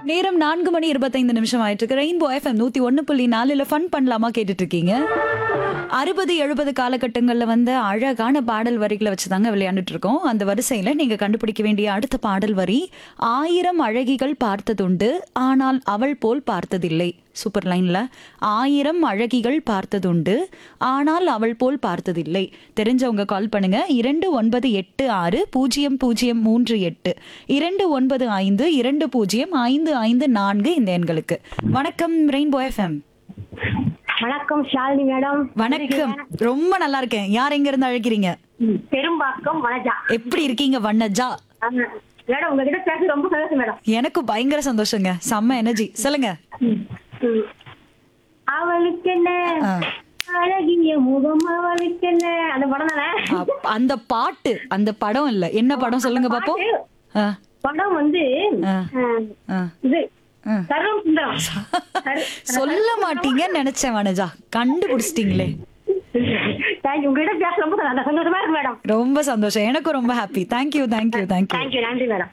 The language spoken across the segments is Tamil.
நேரம் நான்கு மணி இருபத்தைந்து நிமிஷம் ஆயிட்டு இருக்கு ரெயின்போ எஃப்எம் நூத்தி ஒன்னு புள்ளி நாலுல ஃபன் பண்ணலாமா கேட்டுட்டு இருக்கீங்க அறுபது எழுபது காலகட்டங்கள்ல வந்து அழகான பாடல் வரிகளை வச்சுதாங்க விளையாண்டுட்டு இருக்கோம் அந்த வரிசையில நீங்க கண்டுபிடிக்க வேண்டிய அடுத்த பாடல் வரி ஆயிரம் அழகிகள் பார்த்ததுண்டு ஆனால் அவள் போல் பார்த்ததில்லை சூப்பர் லைன்ல ஆயிரம் அழகிகள் பார்த்ததுண்டு ஆனால் அவள் போல் பார்த்ததில்லை தெரிஞ்சவங்க கால் பண்ணுங்க இரண்டு ஒன்பது எட்டு ஆறு பூஜ்ஜியம் பூஜ்ஜியம் மூன்று எட்டு இரண்டு ஒன்பது ஐந்து இரண்டு பூஜ்ஜியம் ஐந்து ஐந்து நான்கு இந்த எண்களுக்கு வணக்கம் ரெயின்போ எஃப்எம் வணக்கம் ஷாலினி மேடம் வணக்கம் ரொம்ப நல்லா இருக்கேன் யார் எங்க இருந்து அழைக்கிறீங்க ம், பெரும்பாக்கம் வனஜா எப்படி இருக்கீங்க வண்ணஜா ஆமா. மேடம் உங்ககிட்ட பேச ரொம்ப சந்தோஷம் மேடம் எனக்கு பயங்கர சந்தோஷங்க செம்ம எனர்ஜி சொல்லுங்க ம், ம். அவளுக்கு என்ன ஆ. அழகிய முகம் அவளுக்கு என்ன அந்த படம் தானே அப்- அந்த பாட்டு அந்த படம் இல்ல என்ன படம் சொல்லுங்க பாப்போம் ஆ, படம் வந்து ஆ. ஆ, ஆ. இது ஆ. சர்வம் சுந்தரம் சர்- சொல்ல மாட்டீங்கன்னு நினைச்சேன் வனஜா கண்டுபிடிச்சிட்டீங்களே Thank you. உங்ககிட்ட பேச ரொம்ப சந்தோஷம். சந்தோஷமா இருக்கு மேடம் ரொம்ப சந்தோஷம் எனக்கும் ரொம்ப happy thank you thank you thank you thank you நன்றி மேடம்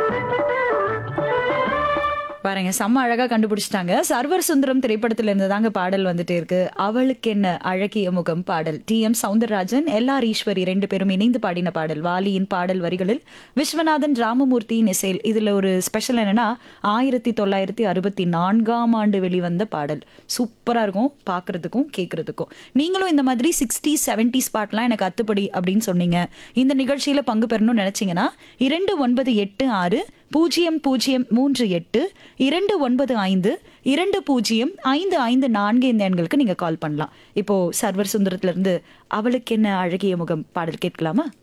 பாருங்க செம்ம அழகா கண்டுபிடிச்சிட்டாங்க சர்வர் சுந்தரம் திரைப்படத்துல இருந்து தாங்க பாடல் வந்துட்டே இருக்கு அவளுக்கு என்ன அழகிய முகம் பாடல் T M Soundararajan L R Eswari ரெண்டு பேரும் இணைந்து பாடின பாடல் வாலியின் பாடல் வரிகளில் விஸ்வநாதன் ராமமூர்த்தியின் இசையில் இதுல ஒரு ஸ்பெஷல் என்னன்னா ஆயிரத்தி தொள்ளாயிரத்தி அறுபத்தி நான்காம் ஆண்டு வெளிவந்த பாடல் சூப்பரா இருக்கும் பாக்குறதுக்கும் கேட்கறதுக்கும் நீங்களும் இந்த மாதிரி சிக்ஸ்டி செவன்டிஸ் பாட்டெல்லாம் எனக்கு அத்துப்படி அப்படின்னு சொன்னீங்க இந்த நிகழ்ச்சியில பங்கு பெறணும்னு நினைச்சீங்கன்னா இரண்டு ஒன்பது எட்டு ஆறு பூஜ்ஜியம் பூஜ்ஜியம் மூன்று எட்டு இரண்டு ஒன்பது ஐந்து இரண்டு பூஜ்ஜியம் ஐந்து ஐந்து நான்கு இந்த எண்களுக்கு நீங்க கால் பண்ணலாம் இப்போ சர்வர் சுந்தரத்துல இருந்து அவளுக்கு என்ன அழகிய முகம் பாடல் கேட்கலாமா